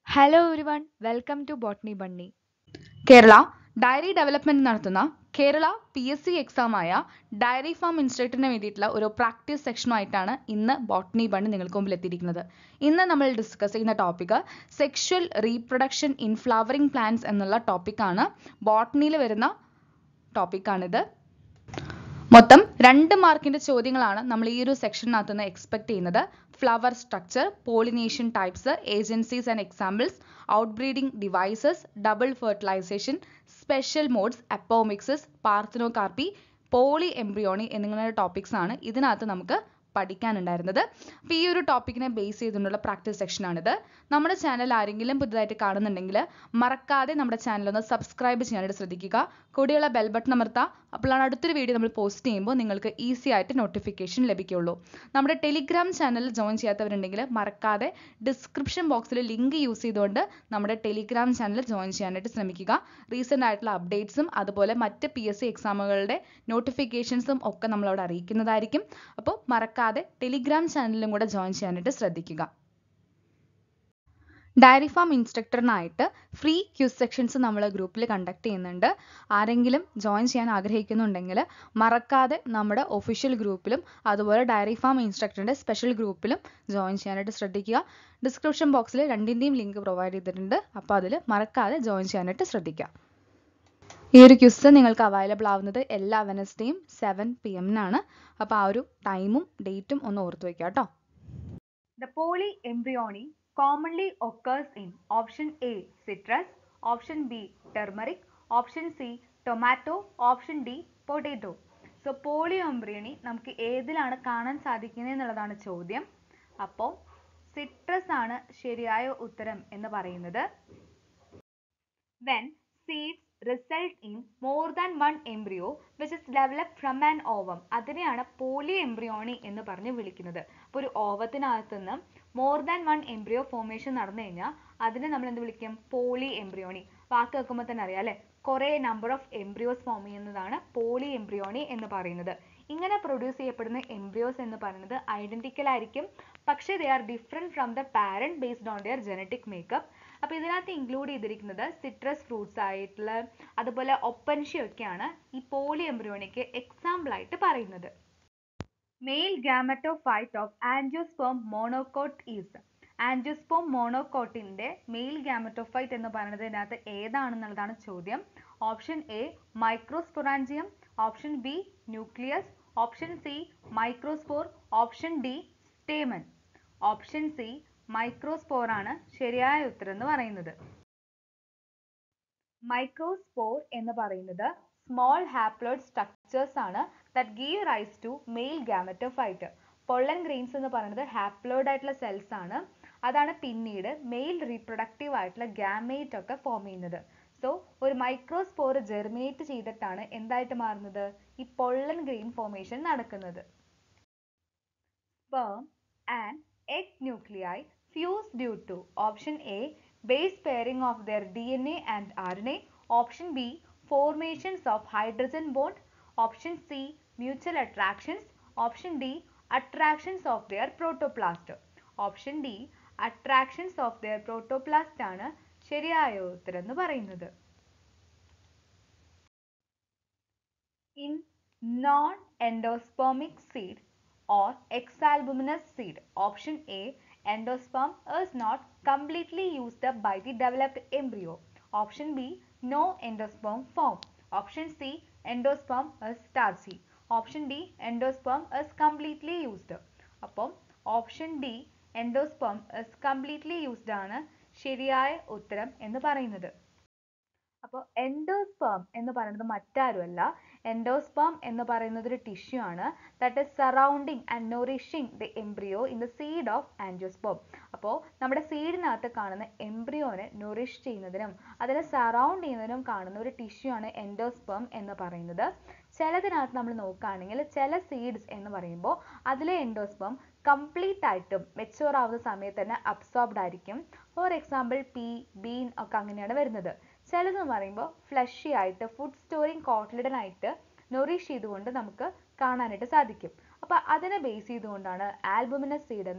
Hello everyone welcome to botany bunny Kerala dairy development നടത്തുന്ന Kerala P S C എക്സാമായ dairy farm ഇൻസ്ട്രക്ടറിന് വേണ്ടിയിട്ടുള്ള ഒരു പ്രാക്ടീസ് സെക്ഷനുമായിട്ടാണ് ഇന്ന് ബോട്ടണി ബണ്ണി നിങ്ങൾക്ക് മുമ്പിൽ എത്തിയിരിക്കുന്നത് ഇന്ന് നമ്മൾ ഡിസ്കസ് ചെയ്യുന്ന topic sexual reproduction in flowering plants എന്നുള്ള ടോപ്പിക്കാണ് ബോട്ടണിയിൽ വരുന്ന ടോപ്പിക്കാണിത് മൊത്തം രണ്ട് മാർക്കിന്റെ ചോദ്യങ്ങളാണ് നമ്മൾ ഈ ഒരു സെക്ഷനകത്ത് നിന്ന് എക്സ്പെക്ട് ചെയ്യുന്നത് flower structure pollination types agencies and examples outbreeding devices double fertilisation special modes apomixis parthenocarpy polyembryony എന്നിങ്ങനെ ടോപ്പിക്സ് ആണ് ഇതിനകത്ത് നമുക്ക് പഠിക്കാനുണ്ടായിരുന്നത് അപ്പോൾ ഈ ഒരു ടോപ്പിക്കിനെ ബേസ് ചെയ്തുകൊണ്ടുള്ള പ്രാക്ടീസ് സെക്ഷനാണിത് നമ്മുടെ ചാനൽ ആരെങ്കിലും പുതുതായിട്ട് കാണുന്നുണ്ടെങ്കിൽ മറക്കാതെ നമ്മുടെ ചാനൽ ഒന്ന് സബ്സ്ക്രൈബ് ചെയ്യാനായിട്ട് ശ്രദ്ധിക്കുക കൂടിയുള്ള ബെൽ ബട്ടൺ അമർത്തുക അപ്പോഴാണ് അടുത്തൊരു വീഡിയോ നമ്മൾ പോസ്റ്റ് ചെയ്യുമ്പോൾ നിങ്ങൾക്ക് ഈസി ആയിട്ട് നോട്ടിഫിക്കേഷൻ ലഭിക്കുകയുള്ളൂ നമ്മുടെ ടെലിഗ്രാം ചാനൽ ജോയിൻ ചെയ്യാത്തവരുണ്ടെങ്കിൽ മറക്കാതെ ഡിസ്ക്രിപ്ഷൻ ബോക്സിൽ ലിങ്ക് യൂസ് ചെയ്തുകൊണ്ട് നമ്മുടെ ടെലിഗ്രാം ചാനൽ ജോയിൻ ചെയ്യാനായിട്ട് ശ്രമിക്കുക റീസെൻ്റ് ആയിട്ടുള്ള അപ്ഡേറ്റ്സും അതുപോലെ മറ്റ് പി എസ് സി എക്സാമുകളുടെ നോട്ടിഫിക്കേഷൻസും ഒക്കെ നമ്മളവിടെ അറിയിക്കുന്നതായിരിക്കും അപ്പോൾ മറക്കാതെ ടെലിഗ്രാം ചാനലിലും കൂടെ ജോയിൻ ചെയ്യാനായിട്ട് ശ്രദ്ധിക്കുക ഡയറി ഫാം ഇൻസ്ട്രക്ടറിനായിട്ട് ഫ്രീ ക്യൂസ് സെക്ഷൻസ് നമ്മൾ ഗ്രൂപ്പിൽ കണ്ടക്ട് ചെയ്യുന്നുണ്ട് ആരെങ്കിലും ജോയിൻ ചെയ്യാൻ ആഗ്രഹിക്കുന്നുണ്ടെങ്കിൽ മറക്കാതെ നമ്മുടെ ഒഫീഷ്യൽ ഗ്രൂപ്പിലും അതുപോലെ ഡയറി ഫാം ഇൻസ്ട്രക്ടറിൻ്റെ സ്പെഷ്യൽ ഗ്രൂപ്പിലും ജോയിൻ ചെയ്യാനായിട്ട് ശ്രദ്ധിക്കുക ഡിസ്ക്രിപ്ഷൻ ബോക്സിൽ രണ്ടിൻ്റെയും ലിങ്ക് പ്രൊവൈഡ് ചെയ്തിട്ടുണ്ട് അപ്പോൾ അതിൽ മറക്കാതെ ജോയിൻ ചെയ്യാനായിട്ട് ശ്രദ്ധിക്കുക ഈ ഒരു ക്യുസ് നിങ്ങൾക്ക് അവൈലബിൾ ആവുന്നത് എല്ലാ വെനസ്ഡേയും സെവൻ പി എമ്മിനാണ് അപ്പോൾ ആ ഒരു ടൈമും ഡേറ്റും ഒന്ന് ഓർത്ത് വയ്ക്കുക കേട്ടോ The polyembryony commonly occurs in option A citrus, option B turmeric, option C tomato, option D potato. So polyembryony നമുക്ക് ഏതിലാണ് കാണാൻ സാധിക്കുന്നത് എന്നുള്ളതാണ് ചോദ്യം അപ്പോൾ സിട്രസ് ആണ് ശരിയായ ഉത്തരം എന്ന് പറയുന്നത് when seeds result in more than one embryo which is developed from an ovum അതിനെയാണ് പോളി എംബ്രിയോണി എന്ന് പറഞ്ഞ് വിളിക്കുന്നത് അപ്പോൾ ഒരു ഓവത്തിനകത്ത് നിന്ന് more than one embryo formation നടന്നു കഴിഞ്ഞാൽ അതിനെ നമ്മൾ എന്ത് വിളിക്കും പോളി എംബ്രിയോണി വാക്ക് കേൾക്കുമ്പോൾ തന്നെ അറിയാം അല്ലേ കുറേ നമ്പർ ഓഫ് എംബ്രിയോസ് ഫോം ചെയ്യുന്നതാണ് പോളി എംബ്രിയോണി എന്ന് പറയുന്നത് ഇങ്ങനെ പ്രൊഡ്യൂസ് ചെയ്യപ്പെടുന്ന എംബ്രിയോസ് എന്ന് പറയുന്നത് ഐഡന്റിക്കൽ ആയിരിക്കും പക്ഷേ they are different from the parent based on their genetic makeup അപ്പോൾ ഇതിനകത്ത് ഇൻക്ലൂഡ് ചെയ്തിരിക്കുന്നത് സിട്രസ് ഫ്രൂട്ട്സ് ആയിട്ടുള്ള അതുപോലെ ഒപ്പൻഷ്യ ഒക്കെയാണ് ഈ പോളി എംബ്രിയോണിക്ക് എക്സാമ്പിൾ ആയിട്ട് പറയുന്നത് male gametophyte of angiosperm monocot is angiosperm മോണോകോട്ടിന്റെ മെയിൽ ഗാമറ്റോഫൈറ്റ് എന്ന് പറയുന്നത് ഇതിനകത്ത് ഏതാണെന്നുള്ളതാണ് ചോദ്യം option A microsporangium option B nucleus option C microspore option D stamen option C microspore ആണ് ശരിയായ ഉത്തരം എന്ന് പറയുന്നത് മൈക്രോസ്പോർ എന്ന് പറയുന്നത് സ്മോൾ ഹാപ്ലോയിഡ് സ്ട്രക്ചേഴ്സ് ആണ് that give rise to male gametophyte pollen grains എന്ന് പറയുന്നത് ഹാപ്ലോയിഡ് ആയിട്ടുള്ള സെൽസ് ആണ് അതാണ് പിന്നീട് മെയിൽ റീപ്രൊഡക്റ്റീവ് ആയിട്ടുള്ള ഗാമേറ്റ് ഒക്കെ ഫോം ചെയ്യുന്നത് സോ ഒരു മൈക്രോസ്പോർ ജെർമിനേറ്റ് ചെയ്തിട്ടാണ് എന്തായിട്ട് മാറുന്നത് ഈ പൊള്ളൻ ഗ്രെയിൻ ഫോർമേഷൻ നടക്കുന്നത് sperm and egg nuclei fuse due to option A base pairing of their DNA and RNA option B formations of hydrogen bond option C mutual attractions option D attractions of their protoplast option D attractions of their protoplast ആണ് ശരിയായ ഉത്തരം എന്ന് പറയുന്നത് in non-endospermic seed or exalbuminous seed. Option A, endosperm is not completely used up by the developed embryo. Option B, no endosperm form. Option C, endosperm is starchy. Option D, endosperm is completely used. അപ്പം option D endosperm is completely used ആണ് ശരിയായ ഉത്തരം എന്ന് പറയുന്നത് അപ്പോൾ endosperm എന്ന് പറയുന്നത് മറ്റാരുമല്ല എൻഡോസ്പേം എന്ന് പറയുന്നത് ഒരു ടിഷ്യൂ ആണ് that is surrounding and nourishing the embryo in the seed of angiosperm അപ്പോൾ നമ്മുടെ സീഡിനകത്ത് കാണുന്ന എംബ്രിയോനെ നൊറിഷ് ചെയ്യുന്നതിനും അതിനെ സറൗണ്ട് ചെയ്യുന്നതിനും കാണുന്ന ഒരു ടിഷ്യൂ ആണ് എൻഡോസ്പേം എന്ന് പറയുന്നത് ചിലതിനകത്ത് നമ്മൾ നോക്കുകയാണെങ്കിൽ ചില സീഡ്സ് എന്ന് പറയുമ്പോൾ അതിലെ എൻഡോസ്പേം കംപ്ലീറ്റ് ആയിട്ടും മെച്ചുവർ ആവുന്ന സമയത്ത് തന്നെ അബ്സോർബ്ഡ് ആയിരിക്കും ഫോർ എക്സാമ്പിൾ പീ ബീൻ ഒക്കെ അങ്ങനെയാണ് വരുന്നത് ചിലതെന്ന് പറയുമ്പോൾ ഫ്ലഷി ആയിട്ട് ഫുഡ് സ്റ്റോറിങ് കോട്ട്ലിഡനായിട്ട് നൊറിഷ് ചെയ്തുകൊണ്ട് നമുക്ക് കാണാനായിട്ട് സാധിക്കും അപ്പോൾ അതിനെ ബേസ് ചെയ്തുകൊണ്ടാണ് ആൽബുമിനസ് സീഡ് എന്നും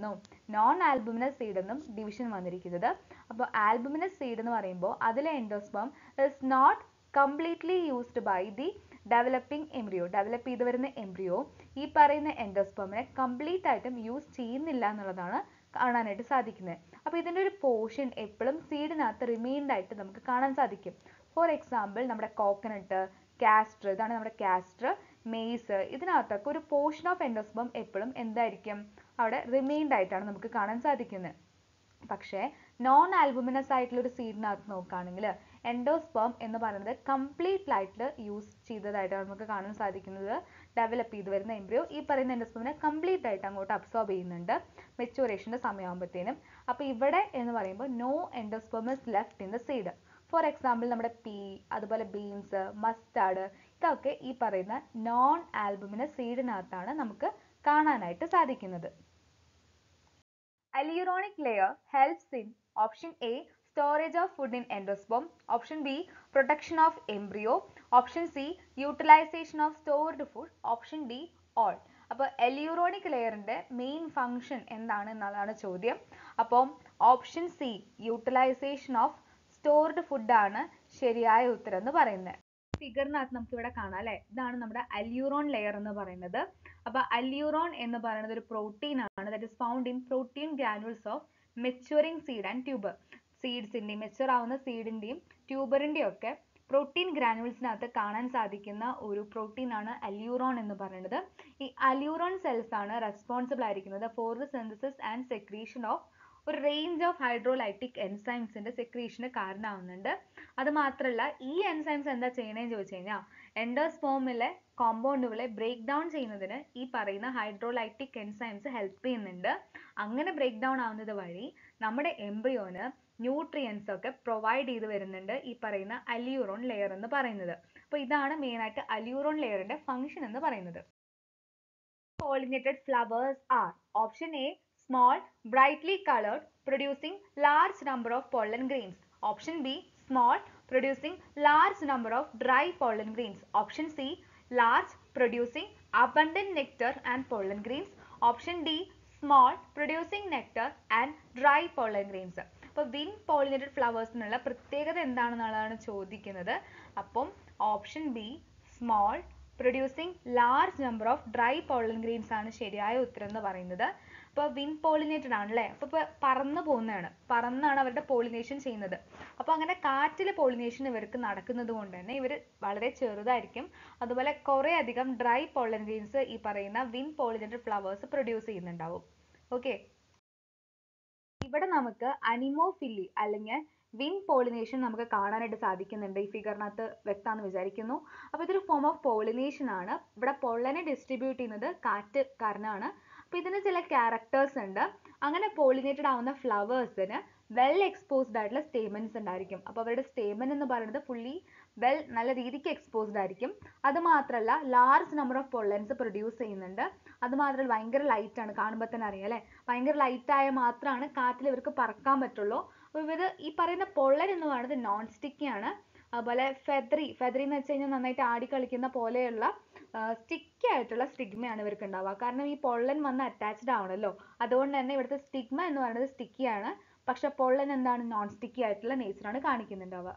നോൺ ആൽബുമിനസ് സീഡ് എന്നും ഡിവിഷൻ വന്നിരിക്കുന്നത് അപ്പോൾ ആൽബുമിനസ് സീഡ് എന്ന് പറയുമ്പോൾ അതിലെ endosperm is not completely used by the developing embryo develop ചെയ്ത് വരുന്ന എംബ്രിയോ ഈ പറയുന്ന എൻഡോസ്പേമിനെ കംപ്ലീറ്റ് ആയിട്ടും യൂസ് ചെയ്യുന്നില്ല എന്നുള്ളതാണ് കാണാനായിട്ട് സാധിക്കുന്നത് അപ്പോൾ ഇതിൻ്റെ ഒരു പോർഷൻ എപ്പോഴും സീഡിനകത്ത് റിമെയിൻഡ് ആയിട്ട് നമുക്ക് കാണാൻ സാധിക്കും ഫോർ എക്സാമ്പിൾ നമ്മുടെ കോക്കനട്ട് കാസ്റ്റർ ഇതാണ് നമ്മുടെ കാസ്റ്റർ മെയ്സ് ഇതിനകത്തൊക്കെ ഒരു പോർഷൻ ഓഫ് എൻഡോസ്പം എപ്പോഴും എന്തായിരിക്കും അവിടെ റിമെയിൻഡ് ആയിട്ടാണ് നമുക്ക് കാണാൻ സാധിക്കുന്നത് പക്ഷേ നോൺ ആൽബുമിനസ് ആയിട്ടുള്ള ഒരു സീഡിനകത്ത് നോക്കുകയാണെങ്കിൽ എൻഡോസ്പേം എന്ന് പറയുന്നത് കംപ്ലീറ്റ് ആയിട്ട് യൂസ് ചെയ്തതായിട്ടാണ് നമുക്ക് കാണാൻ സാധിക്കുന്നത് ഡെവലപ്പ് ചെയ്ത് വരുന്ന എംബ്രിയോ ഈ പറയുന്ന എൻഡോസ്പേമിനെ കംപ്ലീറ്റ് ആയിട്ട് അങ്ങോട്ട് അബ്സോർബ് ചെയ്യുന്നുണ്ട് മെച്ചുറേഷൻ്റെ സമയമാകുമ്പോഴത്തേനും അപ്പോൾ ഇവിടെ എന്ന് പറയുമ്പോൾ no endosperms left in the seed for example നമ്മുടെ പീ അതുപോലെ ബീൻസ് മസ്റ്റാർഡ് ഇതൊക്കെ ഈ പറയുന്ന നോൺ ആൽബുമിനസ് സീഡിനകത്താണ് നമുക്ക് കാണാനായിട്ട് സാധിക്കുന്നത് Aluronic layer helps in option A storage of food in endosperm, option B protection of embryo, option C utilization of stored food, option D all. അപ്പോൾ എലിയൂറോണിക് ലെയറിന്റെ main function എന്താണ് എന്നതാണ് ചോദ്യം അപ്പം option C utilisation of stored food ആണ് ശരിയായ ഉത്തരം എന്ന് പറയുന്നത് ഫിഗറിനകത്ത് നമുക്ക് ഇവിടെ കാണാം അല്ലെ ഇതാണ് നമ്മുടെ അല്യൂറോൺ ലെയർ എന്ന് പറയുന്നത് അപ്പൊ അല്യൂറോൺ എന്ന് പറയുന്നത് ഒരു പ്രോട്ടീൻ ആണ് that is found in protein granules of maturing seed and tuber സീഡ്സിന്റെയും മെച്ചുർ ആവുന്ന സീഡിന്റെയും ട്യൂബറിന്റെയും ഒക്കെ പ്രോട്ടീൻ ഗ്രാനുൾസിനകത്ത് കാണാൻ സാധിക്കുന്ന ഒരു പ്രോട്ടീൻ ആണ് അല്യൂറോൺ എന്ന് പറയുന്നത് ഈ അല്യൂറോൺ സെൽസ് ആണ് റെസ്പോൺസിബിൾ ആയിരിക്കുന്നത് for the synthesis and secretion of ഒരു റേഞ്ച് ഓഫ് ഹൈഡ്രോലൈറ്റിക് എൻസൈംസിന്റെ സെക്രീഷന് കാരണമാവുന്നുണ്ട് അത് മാത്രമല്ല ഈ എൻസൈംസ് എന്താ ചെയ്യണേന്ന് ചോദിച്ചു കഴിഞ്ഞാൽ എൻഡോസ്പോമിലെ കോമ്പൗണ്ടുകളെ ബ്രേക്ക് ഡൗൺ ചെയ്യുന്നതിന് ഈ പറയുന്ന ഹൈഡ്രോലൈറ്റിക് എൻസൈംസ് ഹെൽപ്പ് ചെയ്യുന്നുണ്ട് അങ്ങനെ ബ്രേക്ക് ഡൗൺ ആവുന്നത് വഴി നമ്മുടെ എംബ്രിയോന് ന്യൂട്രിയൻസ് ഒക്കെ പ്രൊവൈഡ് ചെയ്ത് വരുന്നുണ്ട് ഈ പറയുന്ന അലിയൂറോൺ ലെയർ എന്ന് പറയുന്നത് അപ്പോൾ ഇതാണ് മെയിൻ ആയിട്ട് അലിയൂറോൺ ലെയറിന്റെ ഫംഗ്ഷൻ എന്ന് പറയുന്നത് pollinated flowers are option A small brightly colored producing large number of pollen grains option B small producing large number of dry pollen grains option C large producing abundant nectar and pollen grains option D small producing nectar and dry pollen grains അപ്പോൾ wind pollinated ഫ്ലവേഴ്സിനുള്ള പ്രത്യേകത എന്താണെന്നുള്ളതാണ് ചോദിക്കുന്നത് അപ്പം option B small producing large number of dry pollen grains ആണ് ശരിയായ ഉത്തരം എന്ന് പറയുന്നത് അപ്പോൾ വിൻ പോളിനേറ്റഡ് ആണല്ലേ അപ്പോൾ ഇപ്പോൾ പറന്ന് പോകുന്നതാണ് പറന്നാണ് അവരുടെ പോളിനേഷൻ ചെയ്യുന്നത് അപ്പോൾ അങ്ങനെ കാറ്റിലെ പോളിനേഷൻ ഇവർക്ക് നടക്കുന്നത് കൊണ്ട് തന്നെ ഇവർ വളരെ ചെറുതായിരിക്കും അതുപോലെ കുറേ അധികം ഡ്രൈ പോളൻ ഗ്രെയിൻസ് ഈ പറയുന്ന വിൻ പോളിനേറ്റഡ് ഫ്ലവേഴ്സ് പ്രൊഡ്യൂസ് ചെയ്യുന്നുണ്ടാവും ഓക്കെ ഇവിടെ നമുക്ക് അനിമോഫില്ലി അല്ലെങ്കിൽ വിൻ പോളിനേഷൻ നമുക്ക് കാണാനായിട്ട് സാധിക്കുന്നുണ്ട് ഈ ഫിഗറിനകത്ത് വ്യക്തമാണെന്ന് വിചാരിക്കുന്നു അപ്പോൾ ഇതൊരു ഫോം ഓഫ് പോളിനേഷൻ ആണ് ഇവിടെ പൊള്ളനെ ഡിസ്ട്രിബ്യൂട്ട് ചെയ്യുന്നത് കാറ്റ് കാരണമാണ് അപ്പോൾ ഇതിന് ചില ക്യാരക്ടേഴ്സ് ഉണ്ട് അങ്ങനെ പോളിനേറ്റഡ് ആവുന്ന ഫ്ലവേഴ്സിന് വെൽ എക്സ്പോസ്ഡ് ആയിട്ടുള്ള സ്റ്റേമൻസ് ഉണ്ടായിരിക്കും അപ്പോൾ അവരുടെ സ്റ്റേമൻ എന്ന് പറയുന്നത് ഫുള്ളി വെൽ നല്ല രീതിക്ക് എക്സ്പോസ്ഡ് ആയിരിക്കും അത് മാത്രമല്ല large number of pollens produce ചെയ്യുന്നുണ്ട് അത് മാത്രമല്ല ഭയങ്കര ലൈറ്റ് ആണ് കാണുമ്പോൾ തന്നെ അറിയാം അല്ലേ ഭയങ്കര ലൈറ്റ് ആയ മാത്രമാണ് കാറ്റിൽ ഇവർക്ക് പറക്കാൻ പറ്റുള്ളൂ അപ്പോൾ ഇവർ ഈ പറയുന്ന പൊള്ളൻ എന്ന് പറയുന്നത് നോൺ സ്റ്റിക്കി ആണ് അതുപോലെ ഫെദറി ഫെദറി എന്ന് വെച്ച് കഴിഞ്ഞാൽ നന്നായിട്ട് ആടി കളിക്കുന്ന പോലെയുള്ള സ്റ്റിക്കി ആയിട്ടുള്ള സ്റ്റിഗ്മയാണ് ഇവർക്ക് ഉണ്ടാവുക കാരണം ഈ പൊള്ളൻ വന്ന് അറ്റാച്ച്ഡ് ആവണല്ലോ അതുകൊണ്ട് തന്നെ ഇവിടുത്തെ സ്റ്റിഗ്മ എന്ന് പറയുന്നത് സ്റ്റിക്കി ആണ് പക്ഷെ പൊള്ളൻ എന്താണ് നോൺ സ്റ്റിക്കി ആയിട്ടുള്ള നേച്ചറാണ് കാണിക്കുന്നുണ്ടാവുക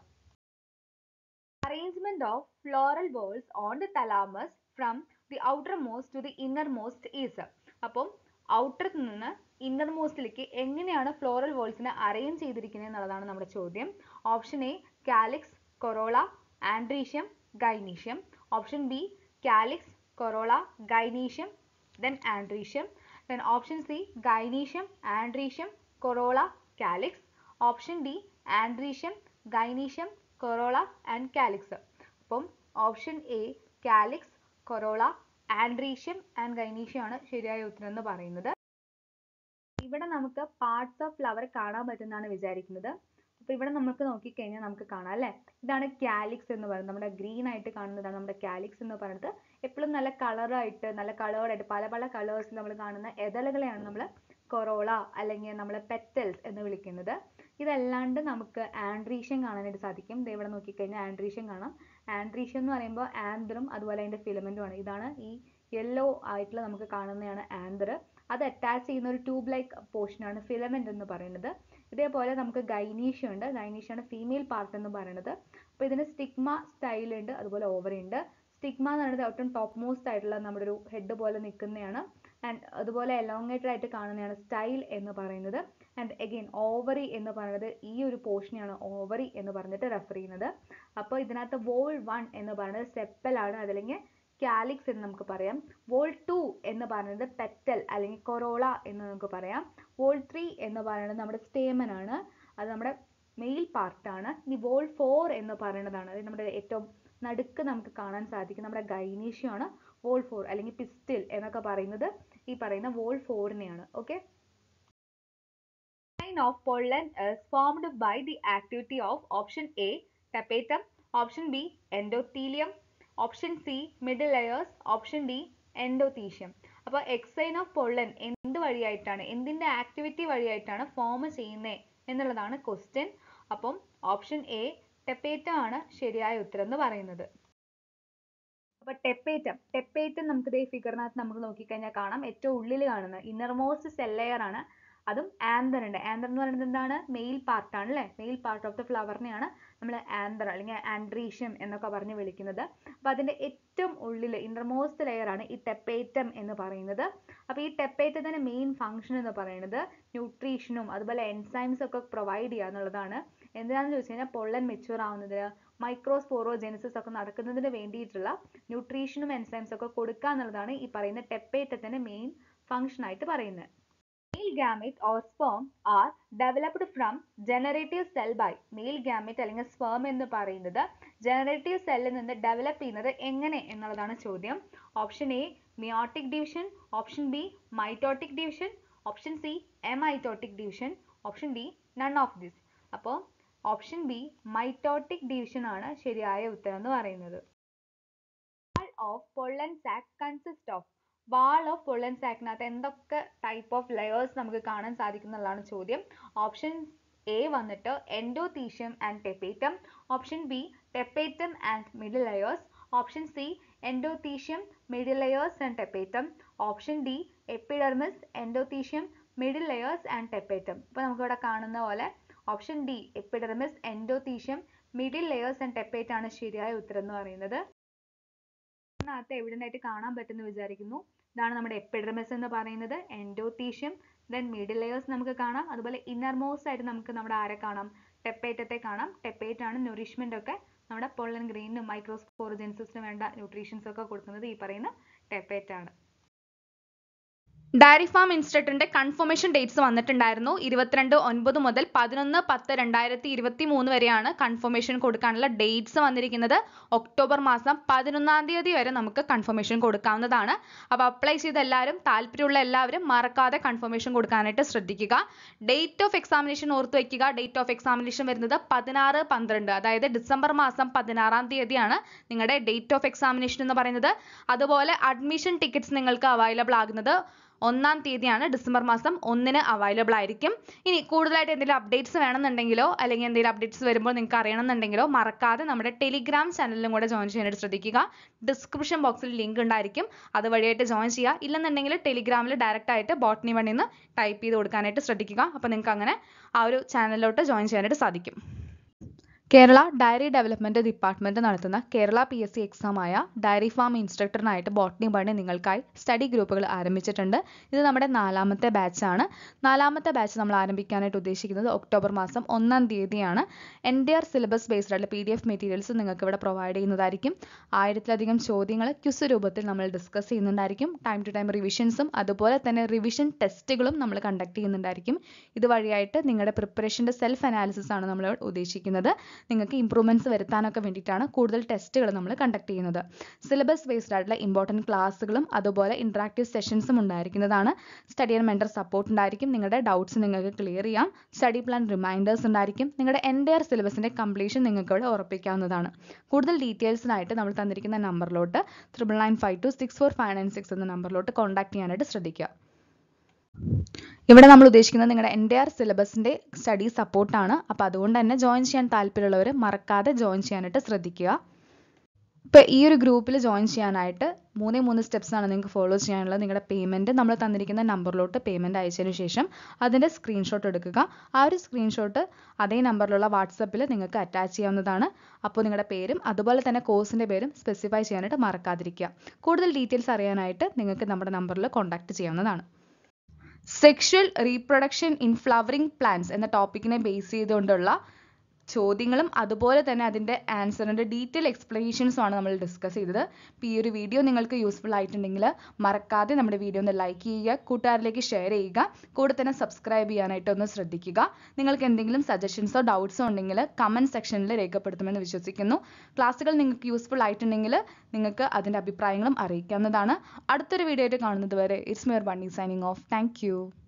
arrangement of floral balls on the thalamus from the outermost to the innermost is അപ്പം ഔട്ടർ നിന്ന് ഇന്നർ മോസ്റ്റിലേക്ക് എങ്ങനെയാണ് ഫ്ലോറൽ വോൾസിനെ അറേഞ്ച് ചെയ്തിരിക്കുന്നത് എന്നുള്ളതാണ് നമ്മുടെ ചോദ്യം option A calyx corolla androecium gynoecium option B calyx corolla gynoecium then androecium then option C gynoecium androecium corolla calyx option D androecium gynoecium corolla and calyx അപ്പം option A calyx corolla androecium and gynoecium ആണ് ശരിയായ ഉത്തരം എന്ന് പറയുന്നത് ഇവിടെ നമുക്ക് parts of flower കാണാൻ പറ്റുന്നതാണ് വിചാരിക്കുന്നത് അപ്പോൾ ഇവിടെ നമുക്ക് നോക്കിക്കഴിഞ്ഞാൽ നമുക്ക് കാണാം അല്ലേ ഇതാണ് കാലിക്സ് എന്ന് പറയുന്നത് നമ്മുടെ ഗ്രീൻ ആയിട്ട് കാണുന്നതാണ് നമ്മുടെ കാലിക്സ് എന്ന് പറയുന്നത് എപ്പോഴും നല്ല കളറായിട്ട് നല്ല കളേർഡായിട്ട് പല പല കളേഴ്സിൽ നമ്മൾ കാണുന്ന എതളുകളെയാണ് നമ്മൾ കൊറോള അല്ലെങ്കിൽ നമ്മൾ പെറ്റൽസ് എന്ന് വിളിക്കുന്നത് ഇതല്ലാണ്ട് നമുക്ക് ആൻഡ്രീഷ്യം കാണാനായിട്ട് സാധിക്കും ദേ ഇവിടെ നോക്കിക്കഴിഞ്ഞാൽ ആൻഡ്രീഷ്യം കാണാം ആൻഡ്രീഷ്യം എന്ന് പറയുമ്പോൾ ആന്തറും അതുപോലെ അതിൻ്റെ ഫിലമെൻറ്റും ആണ് ഇതാണ് ഈ യെല്ലോ ആയിട്ടുള്ള നമുക്ക് കാണുന്നതാണ് ആന്തർ അത് അറ്റാച്ച് ചെയ്യുന്ന ഒരു ട്യൂബ് ലൈക്ക് പോർഷനാണ് ഫിലമെന്റ് എന്ന് പറയുന്നത് ഇതേപോലെ നമുക്ക് ഗൈനീഷ്യ ഉണ്ട് ഗൈനീഷ്യ ആണ് ഫീമെയിൽ പാർട്ട് എന്ന് പറയുന്നത് അപ്പോൾ ഇതിന് സ്റ്റിഗ്മ സ്റ്റൈൽ ഉണ്ട് അതുപോലെ ഓവറി ഉണ്ട് സ്റ്റിഗ്മ എന്ന് പറയുന്നത് ഏറ്റവും ടോപ്പ് മോസ്റ്റ് ആയിട്ടുള്ള നമ്മുടെ ഒരു ഹെഡ് പോലെ നിൽക്കുന്നതാണ് ആൻഡ് അതുപോലെ എലോങ്ങേറ്റഡ് ആയിട്ട് കാണുന്നതാണ് സ്റ്റൈൽ എന്ന് പറയുന്നത് ആൻഡ് അഗെയിൻ ഓവറി എന്ന് പറയുന്നത് ഈ ഒരു പോർഷനെയാണ് ഓവറി എന്ന് പറഞ്ഞിട്ട് റെഫർ ചെയ്യുന്നത് അപ്പോൾ ഇതിനകത്ത് വോൾ വൺ എന്ന് പറയുന്നത് സെപ്പൽ ആണ് അതല്ലെങ്കിൽ കാലിക്സ് എന്ന് നമുക്ക് പറയാം വോൾ ടു എന്ന് പറയുന്നത് പെറ്റൽ അല്ലെങ്കിൽ കൊറോള എന്ന് നമുക്ക് പറയാം വോൾ ത്രീ എന്ന് പറയുന്നത് നമ്മുടെ സ്റ്റേമൻ ആണ് അത് നമ്മുടെ മെയിൽ പാർട്ടാണ് ഇനി വോൾ ഫോർ എന്ന് പറയുന്നതാണ് അത് നമ്മുടെ ഏറ്റവും നടുക്ക് നമുക്ക് കാണാൻ സാധിക്കും നമ്മുടെ ഗൈനീഷ്യമാണ് വോൾ ഫോർ അല്ലെങ്കിൽ പിസ്റ്റിൽ എന്നൊക്കെ പറയുന്നത് ഈ പറയുന്ന വോൾ ഫോറിനെയാണ് okay line of pollen is formed by the activity of option A tapetum, option B endothelium, option C middle layers, option D endothecium. അപ്പോൾ എക്സൈൻ ഓഫ് പൊള്ളൻ എന്ത് വഴിയായിട്ടാണ് എന്തിന്റെ ആക്ടിവിറ്റി വഴിയായിട്ടാണ് ഫോം ചെയ്യുന്നത് എന്നുള്ളതാണ് ക്വസ്റ്റ്യൻ അപ്പം ഓപ്ഷൻ എ ടെപ്പേറ്റം ആണ് ശരിയായ ഉത്തരം എന്ന് പറയുന്നത് അപ്പൊ ടെപ്പേറ്റം ടെപ്പേറ്റം നമുക്ക് ഇതേ ഫിഗറിനകത്ത് നമുക്ക് നോക്കിക്കഴിഞ്ഞാൽ കാണാം ഏറ്റവും ഉള്ളിൽ കാണുന്ന ഇന്നർമോസ്റ്റ് സെൽ ലെയർ ആണ് അതും ആന്തർ ഉണ്ട് ആന്തർ എന്ന് പറയുന്നത് എന്താണ് മെയിൽ പാർട്ട് ആണ് അല്ലേ മെയിൽ പാർട്ട് ഓഫ് ദ ഫ്ലവറിനെയാണ് നമ്മൾ ആന്തർ അല്ലെങ്കിൽ ആൻഡ്രീഷ്യം എന്നൊക്കെ പറഞ്ഞ് വിളിക്കുന്നത് അപ്പൊ അതിന്റെ ഏറ്റവും ഉള്ളിൽ ഇന്നർമോസ്റ്റ് ലെയർ ആണ് ഈ ടെപ്പേറ്റം എന്ന് പറയുന്നത് അപ്പൊ ഈ ടെപ്പേറ്റത്തിന്റെ മെയിൻ ഫംഗ്ഷൻ എന്ന് പറയുന്നത് ന്യൂട്രീഷനും അതുപോലെ എൻസൈംസ് ഒക്കെ പ്രൊവൈഡ് ചെയ്യുക എന്നുള്ളതാണ് എന്തിനാണെന്ന് ചോദിച്ചു കഴിഞ്ഞാൽ പൊള്ളൻ മെച്യൂർ ആവുന്നതിന് മൈക്രോസ്പോറോജെനിസിസ് ഒക്കെ നടക്കുന്നതിന് വേണ്ടിയിട്ടുള്ള ന്യൂട്രീഷനും എൻസൈംസ് ഒക്കെ കൊടുക്കുക എന്നുള്ളതാണ് ഈ പറയുന്ന ടെപ്പേറ്റത്തിന്റെ മെയിൻ ഫംഗ്ഷൻ ആയിട്ട് പറയുന്നത് Male gamete or sperm are developed from generative cell by male gamete അല്ലെങ്കിൽ sperm എന്ന് പറയുന്നത് generative cell ൽ നിന്ന് ഡെവലപ്പ് ചെയ്യുന്നത് എങ്ങനെ എന്നുള്ളതാണ് ചോദ്യം option A meiotic division option B mitotic division option C amitotic division option D none of this അപ്പോൾ ഓപ്ഷൻ ബി മൈറ്റോട്ടിക് ഡിവിഷൻ ആണ് ശരിയായ ഉത്തരം എന്ന് പറയുന്നത് of pollen sac consist of wall of pollen സാക്കിനകത്ത് എന്തൊക്കെ ടൈപ്പ് ഓഫ് ലെയേഴ്സ് നമുക്ക് കാണാൻ സാധിക്കും എന്നുള്ളതാണ് ചോദ്യം ഓപ്ഷൻ എ വന്നിട്ട് endothecium and tapetum option B tapetum and middle layers option C endothecium middle layers and tapetum option D epidermis endothecium middle layers and tapetum ഇപ്പോൾ നമുക്കിവിടെ കാണുന്ന പോലെ option D epidermis endothecium middle layers and tapet ആണ് ശരിയായ ഉത്തരം എന്ന് പറയുന്നത് ഇതിനകത്ത് എവിഡന്റ് ആയിട്ട് കാണാൻ പറ്റുമെന്ന് വിചാരിക്കുന്നു ഇതാണ് നമ്മുടെ എപ്പിഡെർമിസ് എന്ന് പറയുന്നത് എൻഡോതീഷ്യം ദെൻ മിഡിൽ ലെയേഴ്സ് നമുക്ക് കാണാം അതുപോലെ ഇന്നർമോസ്റ്റ് ആയിട്ട് നമുക്ക് നമ്മുടെ ആരെ കാണാം ടെപ്പേറ്റത്തെ കാണാം ടെപ്പേറ്റ് ആണ് nourishment ഒക്കെ നമ്മുടെ പൊള്ളൻ ഗ്രെയിനും മൈക്രോസ്പോറോജെൻസിസിന് വേണ്ട ന്യൂട്രീഷൻസ് ഒക്കെ കൊടുക്കുന്നത് ഈ പറയുന്ന ടെപ്പേറ്റ് ആണ് ഡയറി ഫാം ഇൻസ്റ്റിറ്റ്യൂട്ടിന്റെ കൺഫർമേഷൻ ഡേറ്റ്സ് വന്നിട്ടുണ്ടായിരുന്നു ഇരുപത്തിരണ്ട് ഒൻപത് മുതൽ പതിനൊന്ന് പത്ത് രണ്ടായിരത്തി ഇരുപത്തി മൂന്ന് വരെയാണ് കൺഫർമേഷൻ കൊടുക്കാനുള്ള ഡേറ്റ്സ് വന്നിരിക്കുന്നത് ഒക്ടോബർ മാസം പതിനൊന്നാം തീയതി വരെ നമുക്ക് കൺഫർമേഷൻ കൊടുക്കാവുന്നതാണ് അപ്പോൾ അപ്ലൈ ചെയ്ത എല്ലാവരും താല്പര്യമുള്ള എല്ലാവരും മറക്കാതെ കൺഫർമേഷൻ കൊടുക്കാനായിട്ട് ശ്രദ്ധിക്കുക ഡേറ്റ് ഓഫ് എക്സാമിനേഷൻ ഓർത്ത് വയ്ക്കുക ഡേറ്റ് ഓഫ് എക്സാമിനേഷൻ വരുന്നത് പതിനാറ് പന്ത്രണ്ട് അതായത് ഡിസംബർ മാസം പതിനാറാം തീയതിയാണ് നിങ്ങളുടെ ഡേറ്റ് ഓഫ് എക്സാമിനേഷൻ എന്ന് പറയുന്നത് അതുപോലെ അഡ്മിഷൻ ടിക്കറ്റ്സ് നിങ്ങൾക്ക് അവൈലബിൾ ആകുന്നത് ഒന്നാം തീയതിയാണ് ഡിസംബർ മാസം ഒന്നിന് അവൈലബിൾ ആയിരിക്കും ഇനി കൂടുതലായിട്ട് എന്തെങ്കിലും അപ്ഡേറ്റ്സ് വേണമെന്നുണ്ടെങ്കിലോ അല്ലെങ്കിൽ എന്തെങ്കിലും അപ്ഡേറ്റ്സ് വരുമ്പോൾ നിങ്ങൾക്ക് അറിയണമെന്നുണ്ടെങ്കിലോ മറക്കാതെ നമ്മുടെ ടെലിഗ്രാം ചാനലിലും കൂടെ ജോയിൻ ചെയ്യാനായിട്ട് ശ്രദ്ധിക്കുക ഡിസ്ക്രിപ്ഷൻ ബോക്സിൽ ലിങ്ക് ഉണ്ടായിരിക്കും അതുവഴിയായിട്ട് ജോയിൻ ചെയ്യുക ഇല്ലെന്നുണ്ടെങ്കിൽ ടെലിഗ്രാമിൽ ഡയറക്റ്റ് ആയിട്ട് ബോട്ടണി വണ്ണിൽ നിന്ന് ടൈപ്പ് ചെയ്ത് കൊടുക്കാനായിട്ട് ശ്രദ്ധിക്കുക അപ്പോൾ നിങ്ങൾക്ക് അങ്ങനെ ആ ഒരു ചാനലിലോട്ട് ജോയിൻ ചെയ്യാനായിട്ട് സാധിക്കും കേരള ഡയറി ഡെവലപ്മെന്റ് ഡിപ്പാർട്ട്മെന്റ് നടത്തുന്ന കേരള പി എസ് സി എക്സാമായ ഡയറി ഫാം ഇൻസ്ട്രക്ടറിനായിട്ട് ബോട്ടണി ബണ്ണി നിങ്ങൾക്കായി സ്റ്റഡി ഗ്രൂപ്പുകൾ ആരംഭിച്ചിട്ടുണ്ട് ഇത് നമ്മുടെ നാലാമത്തെ ബാച്ചാണ് നാലാമത്തെ ബാച്ച് നമ്മൾ ആരംഭിക്കാനായിട്ട് ഉദ്ദേശിക്കുന്നത് ഒക്ടോബർ മാസം ഒന്നാം തീയതിയാണ് എൻ്റെ സിലബസ് ബേസ്ഡ് ആയിട്ടുള്ള പി ഡി എഫ് മെറ്റീരിയൽസ് നിങ്ങൾക്ക് ഇവിടെ പ്രൊവൈഡ് ചെയ്യുന്നതായിരിക്കും ആയിരത്തിലധികം ചോദ്യങ്ങൾ ക്യുസ് രൂപത്തിൽ നമ്മൾ ഡിസ്കസ് ചെയ്യുന്നുണ്ടായിരിക്കും ടൈം ടു ടൈം റിവിഷൻസും അതുപോലെ തന്നെ റിവിഷൻ ടെസ്റ്റുകളും നമ്മൾ കണ്ടക്ട് ചെയ്യുന്നുണ്ടായിരിക്കും ഇതുവഴിയായിട്ട് നിങ്ങളുടെ പ്രിപ്പറേഷൻ്റെ സെൽഫ് അനാലിസിസ് ആണ് നമ്മൾ ഉദ്ദേശിക്കുന്നത് നിങ്ങൾക്ക് ഇമ്പ്രൂവ്മെൻറ്റ്സ് വരുത്താനൊക്കെ വേണ്ടിയിട്ടാണ് കൂടുതൽ ടെസ്റ്റുകൾ നമ്മൾ കണ്ടക്ട് ചെയ്യുന്നത് സിലബസ് ബേസ്ഡ് ആയിട്ടുള്ള ഇമ്പോർട്ടൻറ്റ് ക്ലാസ്സുകളും അതുപോലെ ഇൻട്രാക്റ്റീവ് സെഷൻസും ഉണ്ടായിരിക്കുന്നതാണ് സ്റ്റഡി ആൻഡ് മെൻറ്റർ സപ്പോർട്ട് ഉണ്ടായിരിക്കും നിങ്ങളുടെ ഡൗട്ട്സ് നിങ്ങൾക്ക് ക്ലിയർ ചെയ്യാം സ്റ്റഡി പ്ലാൻ റിമൈൻഡേഴ്സ് ഉണ്ടായിരിക്കും നിങ്ങളുടെ എൻറ്റയർ സിലബസിൻ്റെ കംപ്ലീഷൻ നിങ്ങൾക്ക് ഇവിടെ ഉറപ്പിക്കാവുന്നതാണ് കൂടുതൽ ഡീറ്റെയിൽസിനായിട്ട് നമ്മൾ തന്നിരിക്കുന്ന നമ്പറിലോട്ട് triple nine five two six four five nine six എന്ന നമ്പറിലോട്ട് കോൺടാക്ട് ചെയ്യാനായിട്ട് ശ്രദ്ധിക്കുക ഇവിടെ നമ്മൾ ഉദ്ദേശിക്കുന്നത് നിങ്ങളുടെ എൻറ്റയർ സിലബസിൻ്റെ സ്റ്റഡി സപ്പോർട്ടാണ് അപ്പോൾ അതുകൊണ്ട് തന്നെ ജോയിൻ ചെയ്യാൻ താല്പര്യമുള്ളവർ മറക്കാതെ ജോയിൻ ചെയ്യാനായിട്ട് ശ്രദ്ധിക്കുക ഇപ്പോൾ ഈ ഒരു ഗ്രൂപ്പിൽ ജോയിൻ ചെയ്യാനായിട്ട് മൂന്നേ മൂന്ന് steps ആണ് നിങ്ങൾക്ക് ഫോളോ ചെയ്യാനുള്ളത് നിങ്ങളുടെ പേയ്മെൻറ്റ് നമ്മൾ തന്നിരിക്കുന്ന നമ്പറിലോട്ട് പേയ്മെൻറ്റ് അയച്ചതിന് ശേഷം അതിൻ്റെ സ്ക്രീൻഷോട്ട് എടുക്കുക ആ ഒരു സ്ക്രീൻഷോട്ട് അതേ നമ്പറിലുള്ള വാട്സപ്പിൽ നിങ്ങൾക്ക് അറ്റാച്ച് ചെയ്യാവുന്നതാണ് അപ്പോൾ നിങ്ങളുടെ പേരും അതുപോലെ തന്നെ കോഴ്സിൻ്റെ പേരും സ്പെസിഫൈ ചെയ്യാനായിട്ട് മറക്കാതിരിക്കുക കൂടുതൽ ഡീറ്റെയിൽസ് അറിയാനായിട്ട് നിങ്ങൾക്ക് നമ്മുടെ നമ്പറിൽ കോൺടാക്റ്റ് ചെയ്യാവുന്നതാണ് sexual reproduction in flowering plants എന്ന ടോപ്പിക്കിനെ ബേസ് ചെയ്തുകൊണ്ടുള്ള ചോദ്യങ്ങളും അതുപോലെ തന്നെ അതിൻ്റെ ആൻസറിൻ്റെ ഡീറ്റെയിൽ എക്സ്പ്ലനേഷൻസും ആണ് നമ്മൾ ഡിസ്കസ് ചെയ്തത് അപ്പോൾ ഈ ഒരു വീഡിയോ നിങ്ങൾക്ക് യൂസ്ഫുൾ ആയിട്ടുണ്ടെങ്കിൽ മറക്കാതെ നമ്മുടെ വീഡിയോ ഒന്ന് ലൈക്ക് ചെയ്യുക കൂട്ടുകാരിലേക്ക് ഷെയർ ചെയ്യുക കൂടെ തന്നെ സബ്സ്ക്രൈബ് ചെയ്യാനായിട്ട് ഒന്ന് ശ്രദ്ധിക്കുക നിങ്ങൾക്ക് എന്തെങ്കിലും സജഷൻസോ ഡൗട്ട്സോ ഉണ്ടെങ്കിൽ കമൻറ്റ് സെക്ഷനിൽ രേഖപ്പെടുത്തുമെന്ന് വിശ്വസിക്കുന്നു ക്ലാസ്സുകൾ നിങ്ങൾക്ക് യൂസ്ഫുൾ ആയിട്ടുണ്ടെങ്കിൽ നിങ്ങൾക്ക് അതിൻ്റെ അഭിപ്രായങ്ങളും അറിയിക്കാവുന്നതാണ് അടുത്തൊരു വീഡിയോ ആയിട്ട് കാണുന്നത് വരെ ഇറ്റ്സ് മിയർ ബണ്ണി സൈനിങ് ഓഫ് താങ്ക്